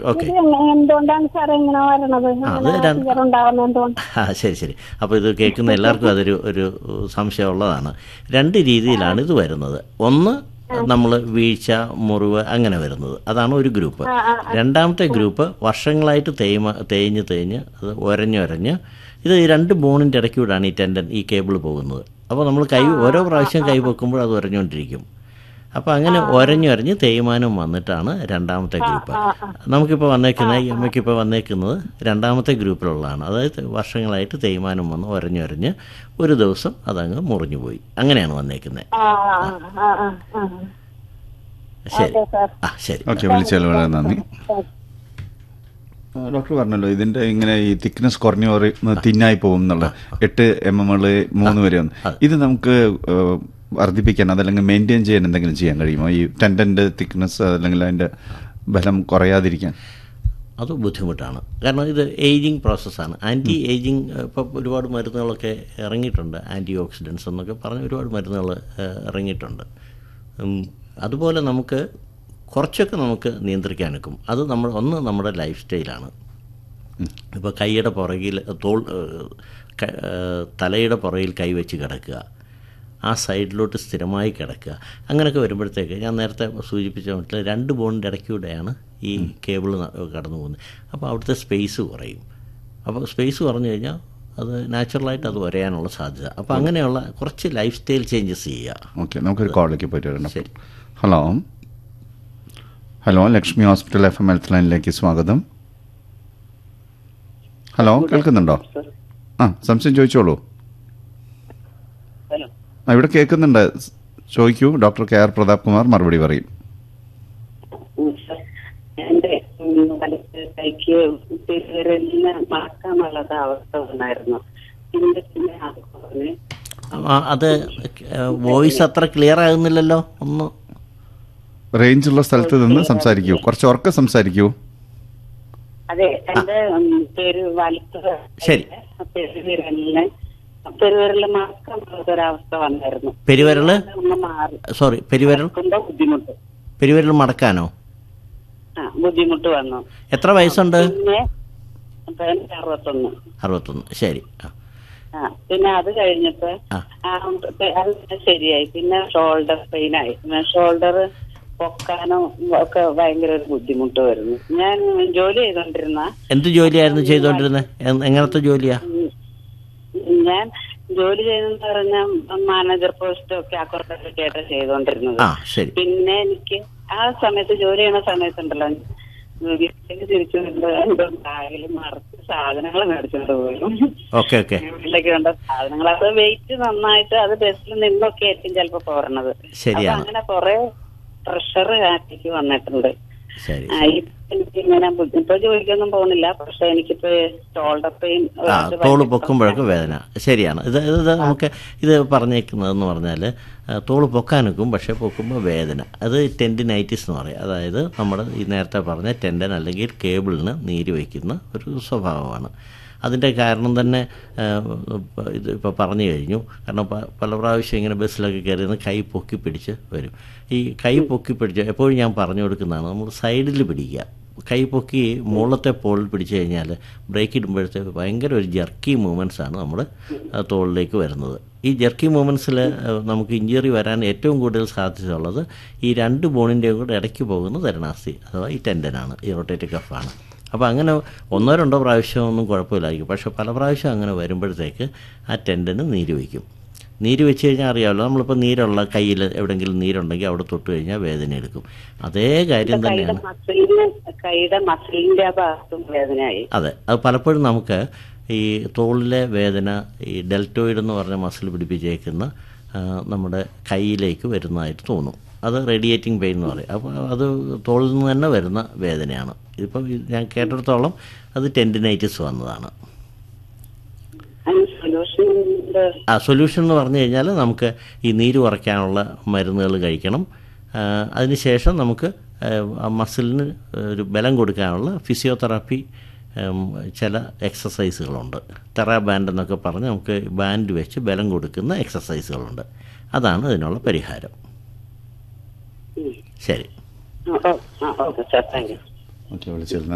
Okay ഇത് എന്തുകൊണ്ടാണ് sir ഇങ്ങനെ വരണത് അത് രണ്ട്- ഫിഗർ ഉണ്ടാവുന്നത് എന്തുകൊണ്ട് ആ ശരി ശരി അപ്പോൾ ഇത് കേൾക്കുന്ന എല്ലാവർക്കും അതൊരു ഒരു സംശയമുള്ളതാണ് രണ്ട് രീതിയിലാണ് ഇത് വരുന്നത് ഒന്ന് നമ്മൾ വീഴ്ച മുറിവ് അങ്ങനെ വരുന്നത് അതാണ് ഒരു ഗ്രൂപ്പ് രണ്ടാമത്തെ ഗ്രൂപ്പ് വർഷങ്ങളായിട്ട് തേയ്മ തേഞ്ഞ് തേഞ്ഞ് അത് ഒരഞ്ഞൊരഞ്ഞ് ഇത് ഈ രണ്ട് ബോണിൻ്റെ ഇടയ്ക്കൂടാണ് ഈ ടെൻഡൻ ഈ കേബിൾ പോകുന്നത് അപ്പോൾ നമ്മൾ കൈ ഓരോ പ്രാവശ്യം കൈ വെക്കുമ്പോൾ അത് ഉരഞ്ഞുകൊണ്ടിരിക്കും അപ്പോൾ അങ്ങനെ ഒരഞ്ഞൊരഞ്ഞ് തേയ്മാനം വന്നിട്ടാണ് രണ്ടാമത്തെ ഗ്രൂപ്പ് നമുക്കിപ്പോൾ വന്നേക്കുന്ന ഈ അമ്മയ്ക്കിപ്പോൾ വന്നേക്കുന്നത് രണ്ടാമത്തെ ഗ്രൂപ്പിലുള്ളതാണ് അതായത് വർഷങ്ങളായിട്ട് തേയ്മാനം വന്ന് ഒരഞ്ഞൊരഞ്ഞ് ഒരു ദിവസം അതങ്ങ് മുറിഞ്ഞു പോയി അങ്ങനെയാണ് വന്നേക്കുന്നത് ആ ആ ആ ആ ആ ശരി ഓക്കെ സാർ ആ ശരി ഓക്കെ വിളിച്ചാൽ വളരെ നന്ദി ആ, ഡോക്ടർ പറഞ്ഞല്ലോ ഇതിന്റെ ഇങ്ങനെ ഈ തിക്നെസ് കുറഞ്ഞു കുറയുന്ന തിന്നായി പോകും എന്നുള്ള എട്ട് എം എം മൂന്ന് വരെ ഒന്ന് ഇത് നമുക്ക് ആ, വർദ്ധിപ്പിക്കാൻ അതല്ലെങ്കിൽ മെയിൻറ്റെയിൻ ചെയ്യാൻ എന്തെങ്കിലും ചെയ്യാൻ കഴിയുമോ ഈ ടെൻഡന്റെ തിക്നെസ് അല്ലെങ്കിൽ അതിന്റെ ബലം കുറയാതിരിക്കാൻ അത് ബുദ്ധിമുട്ടാണ് കാരണം ഇത് ഏജിങ് പ്രോസസ്സാണ് ആൻറ്റി ഏജിങ് ഇപ്പോൾ ഒരുപാട് മരുന്നുകളൊക്കെ ഇറങ്ങിയിട്ടുണ്ട് ആൻറ്റി ഓക്സിഡൻസ് എന്നൊക്കെ പറഞ്ഞ് ഒരുപാട് മരുന്നുകൾ ഏഹ്, ഇറങ്ങിയിട്ടുണ്ട് ഉം, അതുപോലെ നമുക്ക് കുറച്ചൊക്കെ നമുക്ക് നിയന്ത്രിക്കാനൊക്കും അത് നമ്മൾ ഒന്ന് നമ്മുടെ ലൈഫ് സ്റ്റൈലാണ് ഇപ്പോൾ കൈയുടെ പുറകിൽ തോൾ ഏഹ്, ക- ഏഹ്, തലയുടെ പുറകിൽ കൈവച്ച് കിടക്കുക ആ സൈഡിലോട്ട് സ്ഥിരമായി കിടക്കുക അങ്ങനെയൊക്കെ വരുമ്പോഴത്തേക്ക് ഞാൻ നേരത്തെ സൂചിപ്പിച്ച മട്ടിൽ രണ്ട് ബോണിൻ്റെ ഇടയ്ക്കൂടെയാണ് ഈ കേബിൾ കടന്നു പോകുന്നത് അപ്പോൾ അവിടുത്തെ സ്പേസ് കുറയും അപ്പോൾ സ്പേസ് കുറഞ്ഞു കഴിഞ്ഞാൽ അത് നാച്ചുറലായിട്ട് അത് വരയാനുള്ള സാധ്യത അപ്പോൾ അങ്ങനെയുള്ള കുറച്ച് ലൈഫ് സ്റ്റൈൽ ചേഞ്ചസ് ചെയ്യുക ഓക്കെ നമുക്കൊരു കോളിലേക്ക് പോയിട്ട് വരണം ശരി. Hello hello Lakshmi hospital F M health ലൈനിലേക്ക് സ്വാഗതം ഹലോ കേൾക്കുന്നുണ്ടോ ആ സംശയം ചോദിച്ചോളൂ ഹലോ ആ ഇവിടെ കേൾക്കുന്നുണ്ട് സ് ചോദിക്കൂ doctor K R Prathap Kumar മറുപടി പറയും എന്റെ ഉം, വലത്ത് കൈക്ക് തിരുവരലിന് മറക്കാനുള്ളത് അവസ്ഥ വന്നായിരുന്നു പിന്നെ പിന്നെ അത് കുറഞ്ഞ് ആ, അത് വോയിസ് അത്ര ക്ലിയർ ആകുന്നില്ലല്ലോ ഒന്ന് റേഞ്ചുള്ള സ്ഥലത്ത് നിന്ന് സംസാരിക്കൂ കുറച്ച് ഉറക്കെ സംസാരിക്കൂ അതെ എന്റെ ഉം, പേര് വലത്ത് ശരി. പെരുവിരലിന് പെരുവിരലിന് മറക്കാനുള്ളത് ഒരവസ്ഥ വന്നായിരുന്നു പെരുവിരല് ഒന്ന് മാറി സോറി പെരുവിരൽ മറക്കുമ്പോ ബുദ്ധിമുട്ട് പെരുവിരൽ മടക്കാനോ ആ ബുദ്ധിമുട്ട് വന്നു എത്ര വയസ്സുണ്ട് പിന്നെ അപ്പൊ എനിക്ക് അറുപത്തൊന്ന് അറുപത്തൊന്ന് ശരി ആ ആ പിന്നെ അത് കഴിഞ്ഞപ്പോ ആ. ആ, പെ- അത് പിന്നെ ശരിയായി പിന്നെ ഷോൾഡർ പെയിൻ ആയി ഷോൾഡർ പൊക്കാനോ ഒക്കെ ഭയങ്കര ഒരു ബുദ്ധിമുട്ട് വരുന്നു ഞാൻ ജോലി ചെയ്തോണ്ടിരുന്ന എന്ത് ജോലിയായിരുന്നു ചെയ്തുകൊണ്ടിരുന്നത് എ- എങ്ങനത്തെ ജോലിയാ ഉം, ഞാൻ ജോലി ചെയ്തെന്ന് പറഞ്ഞാൽ മാനേജർ പോസ്റ്റും ഒക്കെ അക്കൗണ്ടന്റ് ആയിട്ട് ചെയ്തോണ്ടിരുന്നത് ആ ശരി പിന്നെ എനിക്ക് ആ സമയത്ത് ജോലി ചെയ്യുന്ന സമയത്തുണ്ടല്ലോ വീട്ടിലേക്ക് തിരിച്ചു വരുമ്പോ എന്തോ ബാഗിൽ മറച്ച് സാധനങ്ങൾ മേടിച്ചോണ്ട് പോലും ഓക്കെ ഓക്കെ വീട്ടിലേക്ക് വേണ്ട സാധനങ്ങൾ അത് വെയിറ്റ് നന്നായിട്ട് അത് ബസ്സിൽ നിന്നൊക്കെ ആയിരിക്കും ചിലപ്പോ പോരണത് ശരിയാണ്. അപ്പൊ അങ്ങനെ കുറെ പ്രഷർ കാറ്റിക്ക് വന്നിട്ടുണ്ട് ശരി ആ, ഇപ്പൊ എനിക്ക് ഇങ്ങനെ ബുദ്ധി- ഇപ്പൊ ജോലിക്കൊന്നും പോകുന്നില്ല പക്ഷെ എനിക്കിപ്പോ ഷോൾഡർ പെയിൻ ആ തോള് പൊക്കുമ്പോഴൊക്കെ വേദന ശരിയാണ് ഇത് ഇത് നമുക്ക് ഇത് പറഞ്ഞേക്കുന്നതെന്ന് പറഞ്ഞാൽ തോള് പൊക്കാനൊക്കും പക്ഷേ പൊക്കുമ്പോൾ വേദന അത് ടെൻഡിനൈറ്റിസ് എന്ന് പറയും അതായത് നമ്മൾ ഈ നേരത്തെ പറഞ്ഞ ടെൻഡൻ അല്ലെങ്കിൽ കേബിളിന് നീര് വയ്ക്കുന്ന ഒരു സ്വഭാവമാണ് അതിൻ്റെ കാരണം തന്നെ ആ, ഇപ്പ ഇത് ഇപ്പോൾ പറഞ്ഞു കഴിഞ്ഞു കാരണം പ- പല പ്രാവശ്യം ഇങ്ങനെ ബസ്സിലൊക്കെ കയറി നിന്ന് കൈ പൊക്കി പിടിച്ച് വരും ഈ കൈ പൊക്കി പിടിച്ച് എപ്പോഴും ഞാൻ പറഞ്ഞു കൊടുക്കുന്നതാണ് നമ്മൾ സൈഡിൽ പിടിക്കുക കൈ പൊക്കി മുകളത്തെ പോളിൽ പിടിച്ചു കഴിഞ്ഞാൽ ബ്രേക്ക് ഇടുമ്പോഴത്തേക്ക് ഭയങ്കര ഒരു ജർക്കി മൂവ്മെൻറ്റ്സ് ആണ് നമ്മുടെ ആ, തോളിലേക്ക് വരുന്നത് ഈ ജർക്കി മൂവ്മെൻറ്റ്സിൽ നമുക്ക് ഇഞ്ചുറി വരാൻ ഏറ്റവും കൂടുതൽ സാധ്യതയുള്ളത് ഈ രണ്ട് ബോണിൻ്റെയും കൂടെ ഇടയ്ക്ക് പോകുന്ന തരണാസ്തി അഥവാ ഈ ടെൻഡനാണ് ഈ റൊട്ടേറ്റീവ് കഫാണ് അപ്പോൾ അങ്ങനെ ഒന്നോ രണ്ടോ പ്രാവശ്യമൊന്നും കുഴപ്പമില്ലായിരിക്കും പക്ഷേ പല പ്രാവശ്യം അങ്ങനെ വരുമ്പോഴത്തേക്ക് ആ ടെൻഡന് നീര് വയ്ക്കും നീര് വെച്ച് കഴിഞ്ഞാൽ അറിയാമല്ലോ നമ്മളിപ്പോൾ നീരുള്ള കയ്യിൽ എവിടെയെങ്കിലും നീരുണ്ടെങ്കിൽ അവിടെ തൊട്ട് കഴിഞ്ഞാൽ വേദന എടുക്കും അതേ കാര്യം കൈയുടെ തന്നെയാണ് മസിലിന് കൈയുടെ മസിലിന്റെ ആ ഭാഗത്തും വേദനയായി അതെ അത് പലപ്പോഴും നമുക്ക് ഈ തോളിലെ വേദന ഈ ഡെൽറ്റോയിഡ് എന്ന് പറഞ്ഞ മസിൽ പിടിപ്പിച്ചേക്കുന്ന ആ, നമ്മുടെ കൈയിലേക്ക് വരുന്നതായിട്ട് തോന്നും അത് റേഡിയേറ്റിംഗ് പെയിൻ എന്ന് പറയും അപ്പോൾ അത് തോളിൽ നിന്ന് തന്നെ വരുന്ന വേദനയാണ് ഇതിപ്പം ഇത് ഞാൻ കേട്ടിടത്തോളം അത് ടെൻഡിനൈറ്റിസ് വന്നതാണ് അതിന് സൊല്യൂഷൻ ആ സൊല്യൂഷൻ എന്ന് പറഞ്ഞു കഴിഞ്ഞാൽ നമുക്ക് ഈ നീര് കുറയ്ക്കാനുള്ള മരുന്നുകൾ കഴിക്കണം ആ, അതിനുശേഷം നമുക്ക് ആ, ആ മസിലിന് ഒരു ബലം കൊടുക്കാനുള്ള ഫിസിയോതെറാപ്പി ഉം, ചില എക്സസൈസുകളുണ്ട് തെറാ ബാൻഡ് എന്നൊക്കെ പറഞ്ഞ് നമുക്ക് ബാൻഡ് വെച്ച് ബലം കൊടുക്കുന്ന എക്സസൈസുകളുണ്ട് അതാണ് ഇതിനുള്ള പരിഹാരം ശരി okay sir thank you okay വിളിച്ചിരുന്നു